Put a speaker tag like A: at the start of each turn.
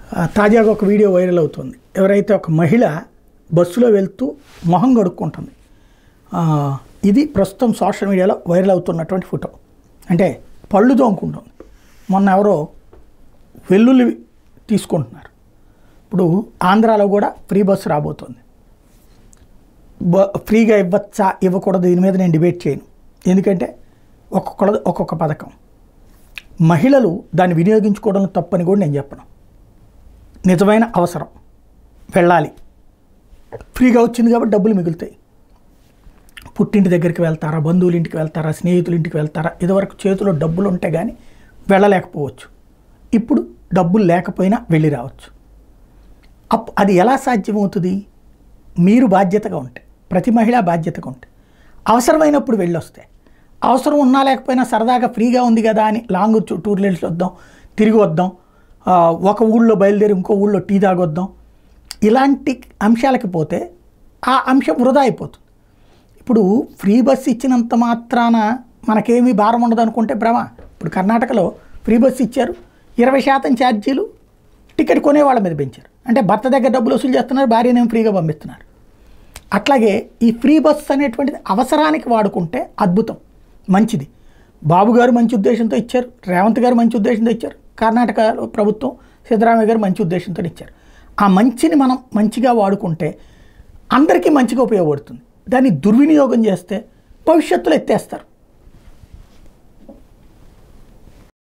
A: ఆ, తాజాగా ఒక వీడియో వైరల్ అవుతుంది ఎవరైతే ఒక మహిళ బస్సులో వెళ్తూ మొహం కడుక్కుంటుంది ఆ, ఇది ప్రస్తుతం సోషల్ మీడియాలో వైరల్ అవుతున్నటువంటి ఫోటో అంటే పళ్ళు తోముకుంటుంది మొన్న ఎవరో వెల్లుల్లి తీసుకుంటున్నారు ఇప్పుడు ఆంధ్రాలో కూడా ఫ్రీ బస్సు రాబోతుంది బ ఫ్రీగా ఇవ్వచ్చా ఇవ్వకూడదు దీని మీద నేను డిబేట్ చేయను ఎందుకంటే ఒక్కొక్క ఒక్కొక్క పథకం మహిళలు దాన్ని వినియోగించుకోవడం తప్పని కూడా నేను చెప్పను నిజమైన అవసరం వెళ్ళాలి ఫ్రీగా వచ్చింది కాబట్టి డబ్బులు మిగులుతాయి పుట్టింటి దగ్గరికి వెళ్తారా బంధువుల ఇంటికి వెళ్తారా స్నేహితుల ఇంటికి వెళ్తారా ఇదివరకు చేతిలో డబ్బులు ఉంటే కానీ వెళ్ళలేకపోవచ్చు ఇప్పుడు డబ్బులు లేకపోయినా వెళ్ళి రావచ్చు అప్ అది ఎలా సాధ్యమవుతుంది మీరు బాధ్యతగా ఉంటే ప్రతి మహిళ బాధ్యతగా ఉంటే అవసరమైనప్పుడు వెళ్ళొస్తే అవసరం ఉన్నా లేకపోయినా సరదాగా ఫ్రీగా ఉంది కదా అని లాంగ్ చూ- టూర్లు వెళ్ళి వద్దాం తిరిగి వద్దాం ఆ, ఒక ఊళ్ళో బయలుదేరి ఇంకో ఊళ్ళో టీ తాగొద్దాం ఇలాంటి అంశాలకి పోతే ఆ అంశం వృధా అయిపోతుంది ఇప్పుడు ఫ్రీ బస్ ఇచ్చినంత మాత్రాన మనకేమీ భారం ఉండదు అనుకుంటే భ్రమ ఇప్పుడు కర్ణాటకలో ఫ్రీ బస్ ఇచ్చారు ఇరవై శాతం ఛార్జీలు టికెట్ కొనే వాళ్ళ మీద పెంచారు అంటే భర్త దగ్గర డబ్బులు వసూలు చేస్తున్నారు భార్యనేమో ఫ్రీగా పంపిస్తున్నారు అట్లాగే ఈ ఫ్రీ బస్ అనేటువంటిది అవసరానికి వాడుకుంటే అద్భుతం మంచిది బాబు గారు మంచి ఉద్దేశంతో ఇచ్చారు రేవంత్ గారు మంచి ఉద్దేశంతో ఇచ్చారు కర్ణాటక ప్రభుత్వం సిద్ధరామయ్య గారు మంచి ఉద్దేశంతో ఇచ్చారు ఆ మంచిని మనం మంచిగా వాడుకుంటే అందరికీ మంచిగా ఉపయోగపడుతుంది దాన్ని దుర్వినియోగం చేస్తే భవిష్యత్తులో ఎత్తేస్తారు